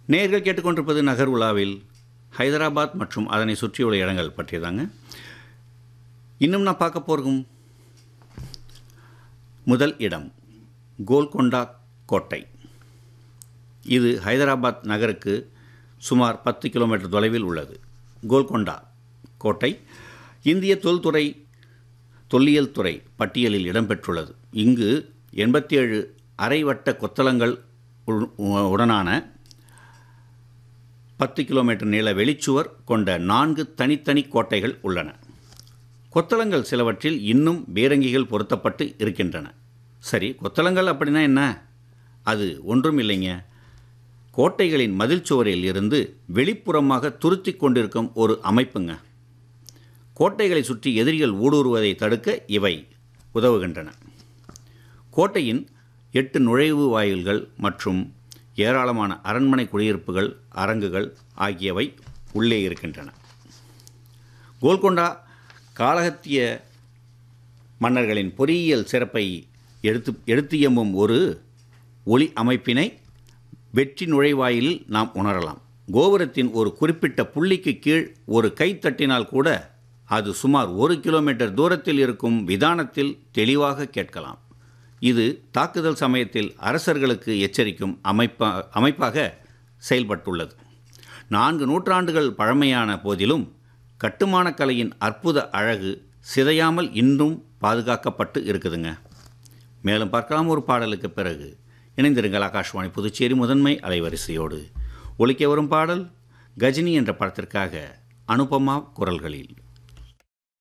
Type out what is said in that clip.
நேர்கள் கேட்டுக்கொண்டிருப்பது நகர் உலாவில் ஹைதராபாத் மற்றும் அதனை சுற்றியுள்ள இடங்கள் பற்றியதாங்க இன்னும் நான் பார்க்க போகும் முதல் இடம் கோல்கொண்டா கோட்டை இது ஹைதராபாத் நகருக்கு சுமார் பத்து கிலோமீட்டர் தொலைவில் உள்ளது கோல்கொண்டா கோட்டை இந்திய தொல்துறை தொல்லியல் துறை பட்டியலில் இடம்பெற்றுள்ளது இங்கு எண்பத்தி ஏழு அரைவட்ட கொத்தளங்கள் உள்- உடனான பத்து கிலோமீட்டர் நீள வெளிச்சுவர் கொண்ட நான்கு தனித்தனி கோட்டைகள் உள்ளன கொத்தளங்கள் சிலவற்றில் இன்னும் பீரங்கிகள் பொருத்தப்பட்டு இருக்கின்றன சரி கொத்தளங்கள் அப்படின்னா என்ன அது ஒன்றும் இல்லைங்க கோட்டைகளின் மதில் சுவரில் இருந்து வெளிப்புறமாக துருத்தி கொண்டிருக்கும் ஒரு அமைப்புங்க கோட்டைகளை சுற்றி எதிரிகள் ஊடுருவதை தடுக்க இவை உதவுகின்றன கோட்டையின் எட்டு நுழைவு வாயில்கள் மற்றும் ஏராளமான அரண்மனை குடியிருப்புகள் அரங்குகள் ஆகியவை உள்ளே இருக்கின்றன கோல்கொண்டா காலகத்திய மன்னர்களின் பொறியியல் சிறப்பை எடுத்து எடுத்து எம்பும் ஒரு ஒளி அமைப்பினை வெற்றி நுழைவாயிலில் நாம் உணரலாம் கோபுரத்தின் ஒரு குறிப்பிட்ட புள்ளிக்கு கீழ் ஒரு கை தட்டினால் கூட அது சுமார் ஒரு கிலோமீட்டர் தூரத்தில் இருக்கும் விதானத்தில் தெளிவாக கேட்கலாம் இது தாக்குதல் சமயத்தில் அரசர்களுக்கு எச்சரிக்கும் அமைப்பா அமைப்பாக செயல்பட்டுள்ளது நான்கு நூற்றாண்டுகள் பழமையான போதிலும் கட்டுமானக் கலையின் அற்புத அழகு சிதையாமல் இன்னும் பாதுகாக்கப்பட்டு இருக்குதுங்க மேலும் பார்க்கலாம் ஒரு பாடலுக்கு பிறகு இணைந்திருங்கள் ஆகாஷ்வாணி புதுச்சேரி முதன்மை அலைவரிசையோடு ஒலிக்க வரும் பாடல் கஜினி என்ற படத்திற்காக அனுபமா குரல்களில்